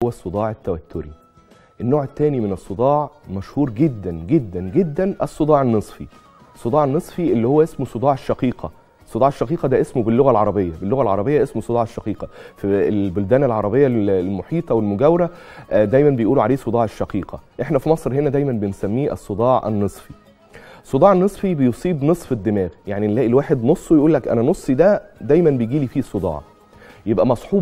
هو الصداع التوتري النوع الثاني من الصداع مشهور جدا جدا جدا الصداع النصفي الصداع النصفي اللي هو اسمه صداع الشقيقه صداع الشقيقه ده اسمه باللغه العربيه باللغه العربيه اسمه صداع الشقيقه في البلدان العربيه المحيطه والمجاوره آه، دايما بيقولوا عليه صداع الشقيقه احنا في مصر هنا دايما بنسميه الصداع النصفي الصداع النصفي بيصيب نصف الدماغ يعني نلاقي الواحد نصه يقول لك انا نصي ده دايما بيجي لي فيه صداع يبقى مصحوب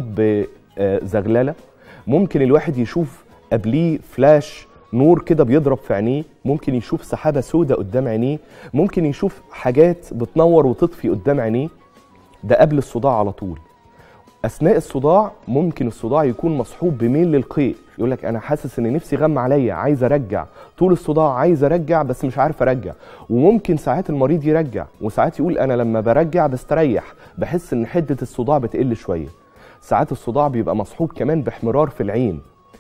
بزغلله ممكن الواحد يشوف قبليه فلاش نور كده بيضرب في عينيه ممكن يشوف سحابه سوداء قدام عينيه ممكن يشوف حاجات بتنور وتطفي قدام عينيه ده قبل الصداع على طول اثناء الصداع ممكن الصداع يكون مصحوب بميل للقيء يقول لك انا حاسس ان نفسي غم عليا عايز ارجع طول الصداع عايز ارجع بس مش عارف ارجع وممكن ساعات المريض يرجع وساعات يقول انا لما برجع بستريح بحس ان حده الصداع بتقل شويه ساعات الصداع بيبقى مصحوب كمان باحمرار في العين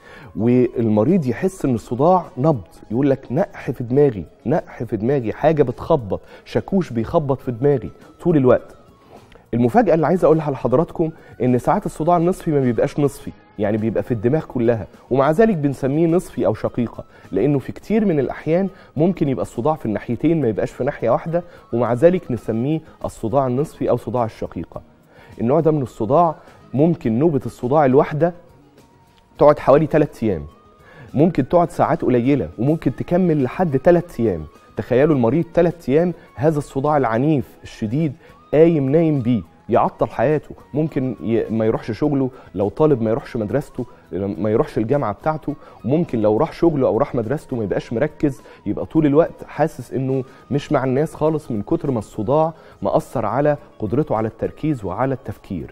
والمريض يحس ان الصداع نبض يقول لك نقح في دماغي نقح في دماغي حاجه بتخبط شاكوش بيخبط في دماغي طول الوقت المفاجاه اللي عايز اقولها لحضراتكم ان ساعات الصداع النصفي ما بيبقاش نصفي يعني بيبقى في الدماغ كلها ومع ذلك بنسميه نصفي او شقيقه لانه في كتير من الاحيان ممكن يبقى الصداع في الناحيتين ما يبقاش في ناحيه واحده ومع ذلك نسميه الصداع النصفي او صداع الشقيقه النوع ده من الصداع ممكن نوبه الصداع الواحده تقعد حوالي 3 ايام ممكن تقعد ساعات قليله وممكن تكمل لحد 3 ايام تخيلوا المريض 3 ايام هذا الصداع العنيف الشديد قايم نايم بيه يعطل حياته ممكن ي... ما يروحش شغله لو طالب ما يروحش مدرسته ما يروحش الجامعه بتاعته وممكن لو راح شغله او راح مدرسته ما يبقاش مركز يبقى طول الوقت حاسس انه مش مع الناس خالص من كتر ما الصداع مأثر على قدرته على التركيز وعلى التفكير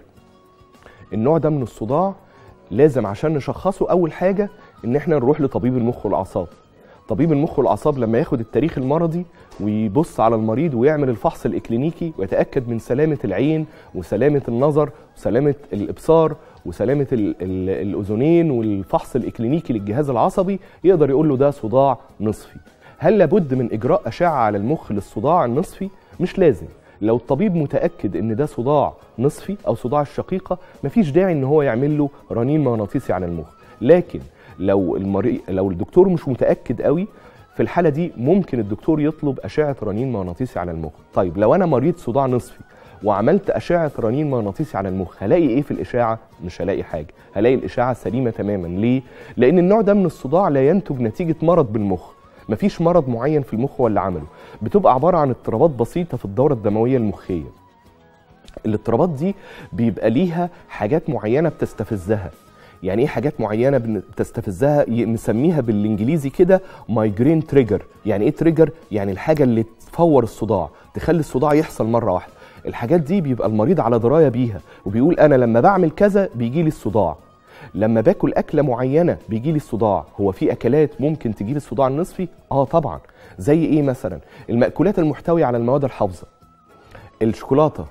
النوع ده من الصداع لازم عشان نشخصه اول حاجه ان احنا نروح لطبيب المخ والاعصاب طبيب المخ والاعصاب لما ياخد التاريخ المرضي ويبص على المريض ويعمل الفحص الاكلينيكي ويتاكد من سلامه العين وسلامه النظر وسلامه الابصار وسلامه ال ال الاذنين والفحص الاكلينيكي للجهاز العصبي يقدر يقول له ده صداع نصفي هل لابد من اجراء اشعه على المخ للصداع النصفي مش لازم لو الطبيب متاكد ان ده صداع نصفي او صداع الشقيقه مفيش داعي ان هو يعمل له رنين مغناطيسي على المخ لكن لو المريض لو الدكتور مش متاكد قوي في الحاله دي ممكن الدكتور يطلب اشعه رنين مغناطيسي على المخ طيب لو انا مريض صداع نصفي وعملت اشعه رنين مغناطيسي على المخ هلاقي ايه في الاشعه مش هلاقي حاجه هلاقي الاشعه سليمه تماما ليه لان النوع ده من الصداع لا ينتج نتيجه مرض بالمخ مفيش مرض معين في المخ هو اللي عمله بتبقى عباره عن اضطرابات بسيطه في الدوره الدمويه المخيه الاضطرابات دي بيبقى ليها حاجات معينه بتستفزها يعني ايه حاجات معينه بتستفزها نسميها بالانجليزي كده مايجرين تريجر يعني ايه تريجر يعني الحاجه اللي تفور الصداع تخلي الصداع يحصل مره واحده الحاجات دي بيبقى المريض على درايه بيها وبيقول انا لما بعمل كذا بيجي لي الصداع لما باكل اكله معينه بيجي لي الصداع هو في اكلات ممكن تجيب الصداع النصفي اه طبعا زي ايه مثلا المأكولات المحتويه على المواد الحافظه الشوكولاته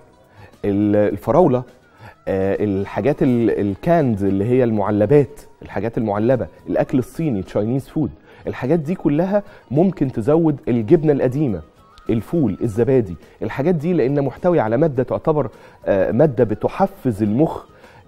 الفراوله آه الحاجات الكاند اللي هي المعلبات الحاجات المعلبه الاكل الصيني تشاينيز فود الحاجات دي كلها ممكن تزود الجبنه القديمه الفول الزبادي الحاجات دي لان محتوي على ماده تعتبر آه ماده بتحفز المخ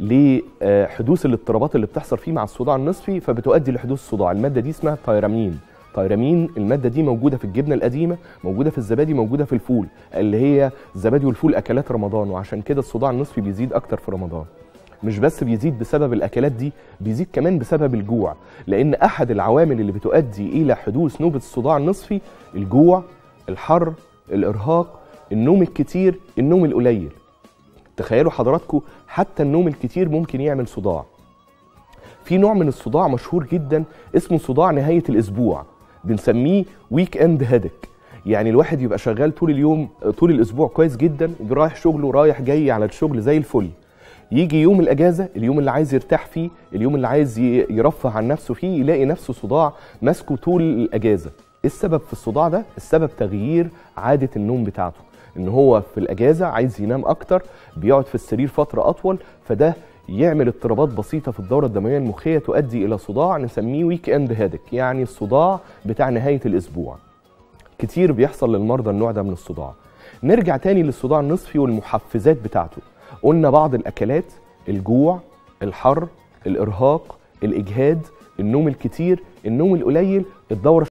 لحدوث الاضطرابات اللي بتحصل فيه مع الصداع النصفي فبتؤدي لحدوث الصداع الماده دي اسمها تايرامين تايرامين الماده دي موجوده في الجبنه القديمه موجوده في الزبادي موجوده في الفول اللي هي الزبادي والفول اكلات رمضان وعشان كده الصداع النصفي بيزيد اكتر في رمضان مش بس بيزيد بسبب الاكلات دي بيزيد كمان بسبب الجوع لان احد العوامل اللي بتؤدي الى حدوث نوبه الصداع النصفي الجوع الحر الارهاق النوم الكتير النوم القليل تخيلوا حضراتكم حتى النوم الكتير ممكن يعمل صداع في نوع من الصداع مشهور جدا اسمه صداع نهايه الاسبوع بنسميه ويك اند هيدك يعني الواحد يبقى شغال طول اليوم طول الاسبوع كويس جدا رايح شغله رايح جاي على الشغل زي الفل يجي يوم الاجازه اليوم اللي عايز يرتاح فيه اليوم اللي عايز يرفه عن نفسه فيه يلاقي نفسه صداع ماسكه طول الاجازه ايه السبب في الصداع ده السبب تغيير عاده النوم بتاعته ان هو في الاجازه عايز ينام اكتر بيقعد في السرير فتره اطول فده يعمل اضطرابات بسيطه في الدوره الدمويه المخيه تؤدي الى صداع نسميه ويك اند هيدك يعني الصداع بتاع نهايه الاسبوع كتير بيحصل للمرضى النوع ده من الصداع نرجع تاني للصداع النصفي والمحفزات بتاعته قلنا بعض الاكلات الجوع الحر الارهاق الاجهاد النوم الكتير النوم القليل الدوره